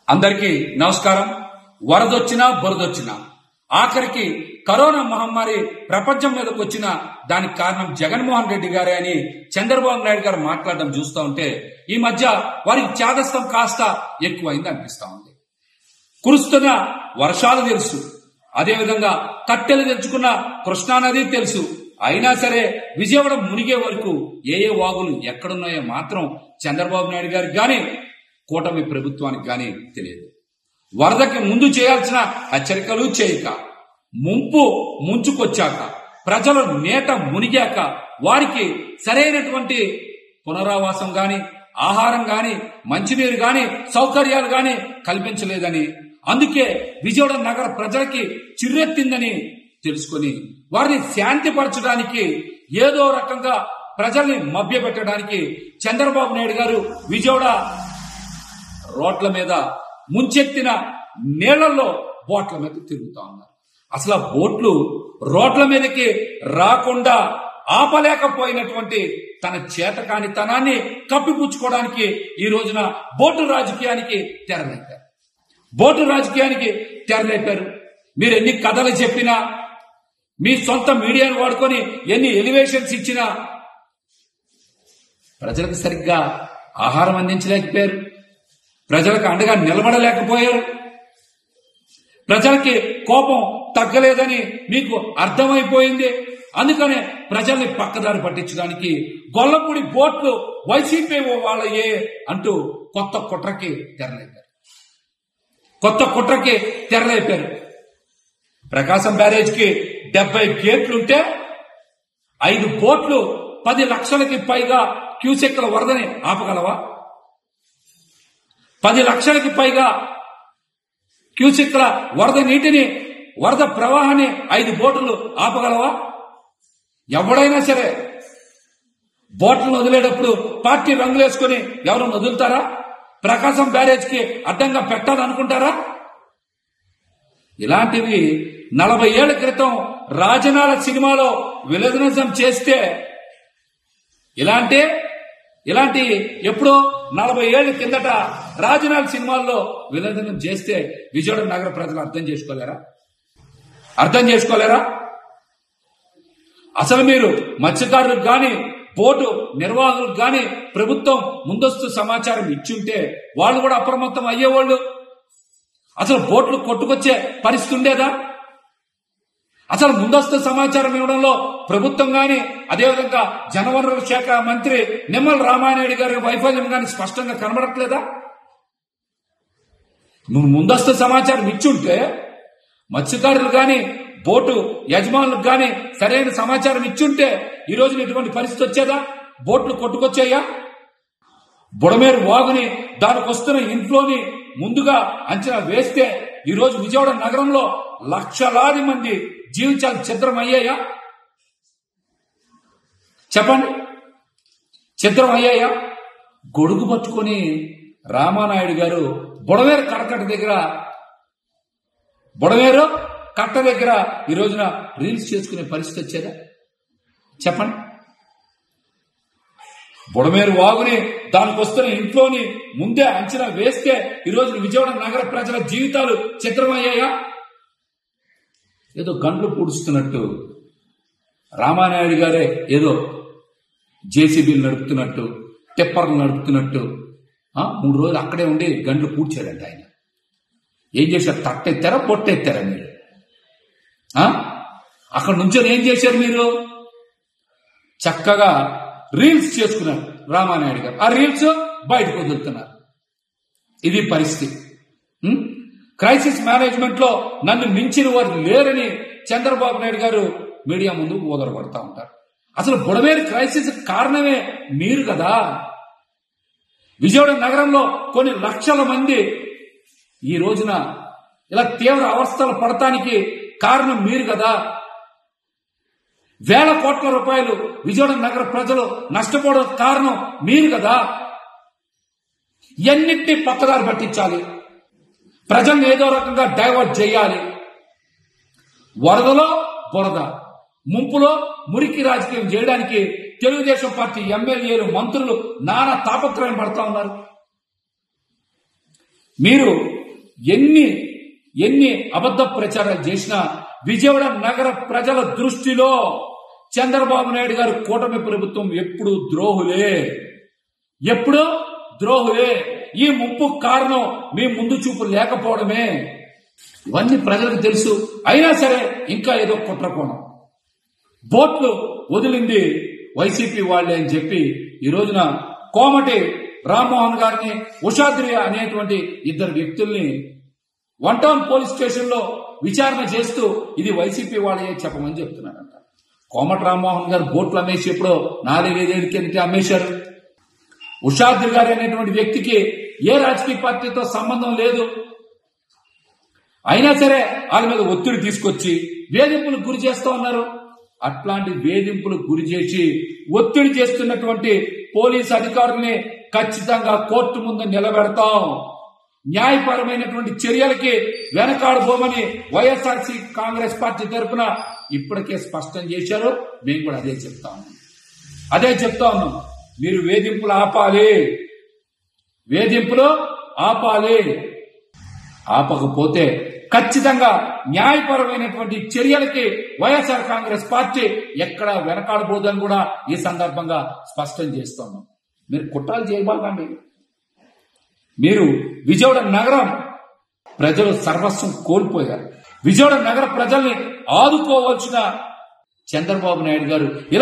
అందరికీ నమస్కారం వరదొచ్చినా బురదొచ్చినా ఆఖరికి కరోనా మహమ్మారి ప్రపంచం మీదకి వచ్చిన దానికి కారణం జగన్మోహన్ రెడ్డి గారే అని చంద్రబాబు నాయుడు గారు మాట్లాడడం చూస్తూ ఉంటే ఈ మధ్య వారికి చేదస్తం కాస్త ఎక్కువైంది అనిపిస్తా ఉంది కురుస్తున్న వర్షాలు తెలుసు అదేవిధంగా కట్టెలు తెచ్చుకున్న కృష్ణానది తెలుసు అయినా సరే విజయవాడ మునిగే వరకు ఏ ఏ వాగులు ఎక్కడున్నాయో మాత్రం చంద్రబాబు నాయుడు గారికి గాని కూటమి ప్రభుత్వానికి గాని తెలియదు వరదకి ముందు చేయాల్సిన హెచ్చరికలు చేయక ముంపు ముంచుకొచ్చాక ప్రజలు నేట మునిగాక వారికి సరైనటువంటి పునరావాసం గాని ఆహారం గాని మంచినీరు గాని సౌకర్యాలు గాని కల్పించలేదని అందుకే విజయవాడ నగర ప్రజలకి చిర్రెత్తిందని తెలుసుకొని వారిని శాంతిపరచడానికి ఏదో రకంగా ప్రజల్ని మభ్యపెట్టడానికి చంద్రబాబు నాయుడు గారు విజయవాడ రోడ్ల మీద ముంచెత్తిన నీళ్లలో బోట్ల మీద తిరుగుతా ఉన్నారు అసలు ఆ బోట్లు రోడ్ల మీదకి రాకుండా ఆపలేకపోయినటువంటి తన చేతకానితనాన్ని కప్పిపుచ్చుకోవడానికి ఈ రోజున బోటు రాజకీయానికి తెరలేపారు బోటు రాజకీయానికి తెరలేపారు మీరు ఎన్ని కథలు చెప్పినా మీ సొంత మీడియాను వాడుకొని ఎన్ని ఎలివేషన్స్ ఇచ్చినా ప్రజలకు సరిగ్గా ఆహారం అందించలేకపోయారు ప్రజలకు అండగా నిలబడలేకపోయారు ప్రజలకి కోపం తగ్గలేదని మీకు అర్థమైపోయింది అందుకనే ప్రజల్ని పక్కదారి పట్టించడానికి గొల్లపూడి బోట్లు వైసీపీ వాళ్ళయే అంటూ కొత్త కుట్రకి తెరలేపారు కొత్త కుట్రకి తెరలేపారు ప్రకాశం బ్యారేజ్ కి డెబ్బై గేట్లుంటే ఐదు బోట్లు పది లక్షలకి పైగా క్యూసెక్ల వరదని ఆపగలవా పది లక్షలకి పైగా క్యూసెక్ల వరద నీటిని వరద ప్రవాహాన్ని ఐదు బోట్లు ఆపగలవా ఎవడైనా సరే బోట్లను వదిలేటప్పుడు పార్టీ రంగులు వేసుకుని ఎవరు వదులుతారా ప్రకాశం బ్యారేజ్ కి అడ్డంగా పెట్టాలనుకుంటారా ఇలాంటివి నలభై ఏళ్ల క్రితం రాజనాల సినిమాలో విలదనిజం చేస్తే ఇలాంటి ఇలాంటి ఎప్పుడో నలభై ఏళ్ల కిందట రాజనాల సినిమాల్లో విలదనం చేస్తే విజయవాడ నగర ప్రజలు అర్థం చేసుకోలేరా అర్థం చేసుకోలేరా అసలు మీరు మత్స్యకారులకు గాని పోటు నిర్వాహకులకు గాని ప్రభుత్వం ముందస్తు సమాచారం ఇచ్చుంటే వాళ్ళు కూడా అప్రమత్తం అయ్యేవాళ్ళు అసలు బోట్లు కొట్టుకొచ్చే పరిస్థితి ఉండేదా అసలు ముందస్తు సమాచారం ఇవ్వడంలో ప్రభుత్వం గాని అదేవిధంగా జనవనరుల శాఖ మంత్రి నిమ్మల రామానాయుడు గారి వైఫల్యం గాని స్పష్టంగా కనబడట్లేదా నువ్వు ముందస్తు సమాచారం ఇచ్చుంటే మత్స్యకారులు గాని బోటు యజమానులకు గాని సరైన సమాచారం ఇచ్చుంటే ఈ రోజున ఇటువంటి పరిస్థితి వచ్చేదా బోట్లు కొట్టుకొచ్చాయా బుడమేరు వాగుని దానికి వస్తున్న ఇంట్లోని ముందుగా అంచనా వేస్తే ఈ రోజు విజయవాడ నగరంలో లక్షలాది మంది జీవితాలు ఛిద్రం అయ్యాయా చెప్పండి ఛిద్రం అయ్యాయా గొడుగు పట్టుకొని రామానాయుడు గారు బుడవేరు కడకట్ట దగ్గర బుడవేరు కట్ట దగ్గర ఈ రోజున రీల్స్ చేసుకునే పరిస్థితి వచ్చేదా చెప్పండి బుడమేరు వాగుని దానికి వస్తున్న ఇంట్లోని ముందే అంచనా వేస్తే ఈ రోజు విజయవాడ నగర ప్రజల జీవితాలు చిత్రమయ్యాయా ఏదో గండ్లు పూడుస్తున్నట్టు రామానాయుడు గారే ఏదో జేసీబీలు నడుపుతున్నట్టు టిప్పర్లు నడుపుతున్నట్టు ఆ, మూడు రోజులు అక్కడే ఉండి గండ్లు పూడ్చాడంట ఆయన ఏం చేశారు తట్టెత్తారా పొట్టెత్తారా మీరు ఆ? అక్కడ నుంచి ఏం చేశారు మీరు చక్కగా రీల్స్ చేసుకున్నారు రామానాయుడు గారు ఆ రీల్స్ బయటకు వదులుతున్నారు ఇది పరిస్థితి ఉం? క్రైసిస్ మేనేజ్మెంట్ లో నన్ను మించిన వారు లేరని చంద్రబాబు నాయుడు గారు మీడియా ముందు ఓదరపడతా ఉంటారు అసలు బుడమేరు క్రైసిస్ కారణమే మీరు కదా విజయవాడ నగరంలో కొన్ని లక్షల మంది ఈ రోజున ఇలా తీవ్ర అవస్థలు పడటానికి కారణం మీరు కదా వేల కోట్ల రూపాయలు విజయవాడ నగర ప్రజలు నష్టపోవడం కారణం మీరు కదా ఎన్నింటినీ పక్కదారి పట్టించాలి ప్రజల్ని ఏదో రకంగా డైవర్ట్ చేయాలి వరదలో బురద ముంపులో మురికి రాజకీయం చేయడానికి తెలుగుదేశం పార్టీ ఎమ్మెల్యేలు మంత్రులు నానా తాపత్రయం పడతా ఉన్నారు మీరు ఎన్ని ఎన్ని అబద్ధ ప్రచారాలు చేసినా విజయవాడ నగర ప్రజల దృష్టిలో చంద్రబాబు నాయుడు గారి కూటమి ప్రభుత్వం ఎప్పుడు ద్రోహులే ఎప్పుడు ద్రోహులే ఈ ముప్పు కారణం మీ ముందు చూపు లేకపోవడమే ఇవన్నీ ప్రజలకు తెలుసు అయినా సరే ఇంకా ఏదో కుట్రకోణం బోట్లు వదిలింది వైసీపీ వాళ్ళే అని చెప్పి ఈ రోజున కోమటి రామ్మోహన్ గారిని ఉషాద్రి అనేటువంటి ఇద్దరు వ్యక్తుల్ని వన్ టౌన్ పోలీస్ స్టేషన్ లో విచారణ చేస్తూ ఇది వైసీపీ వాళ్ళే చెప్పమని చెప్తున్నారంట కోమటి రామ్మోహన్ గారు బోట్లు అమ్మేసి ఎప్పుడో నాలుగైదేళ్ళ కిందకి అమ్మేశారు ఉషాద్రి గారు అనేటువంటి వ్యక్తికి ఏ రాజకీయ పార్టీతో సంబంధం లేదు అయినా సరే వాళ్ళ మీద ఒత్తిడి తీసుకొచ్చి వేధింపులకు గురి చేస్తూ ఉన్నారు అట్లాంటి వేధింపులకు గురి చేసి ఒత్తిడి చేస్తున్నటువంటి పోలీస్ అధికారుల్ని ఖచ్చితంగా కోర్టు ముందు నిలబెడతాం న్యాయపరమైనటువంటి చర్యలకి వెనకాడబోమని వైఎస్ఆర్సీ కాంగ్రెస్ పార్టీ తరఫున ఇప్పటికే స్పష్టం చేశారు మేము కూడా అదే చెప్తా ఉన్నాం అదే చెప్తా ఉన్నాం మీరు వేధింపులు ఆపాలి వేధింపులు ఆపాలి ఆపకపోతే ఖచ్చితంగా న్యాయపరమైనటువంటి చర్యలకి వైఎస్ఆర్ కాంగ్రెస్ పార్టీ ఎక్కడ వెనకాడబోదని కూడా ఈ సందర్భంగా స్పష్టం చేస్తున్నాం మీరు కుట్రలు చేయబాకండి మీరు విజయవాడ నగరం ప్రజలు సర్వస్వం కోల్పోయారు విజయవాడ నగర ప్రజల్ని ఆదుకోవాల్సిన చంద్రబాబు నాయుడు గారు ఇలా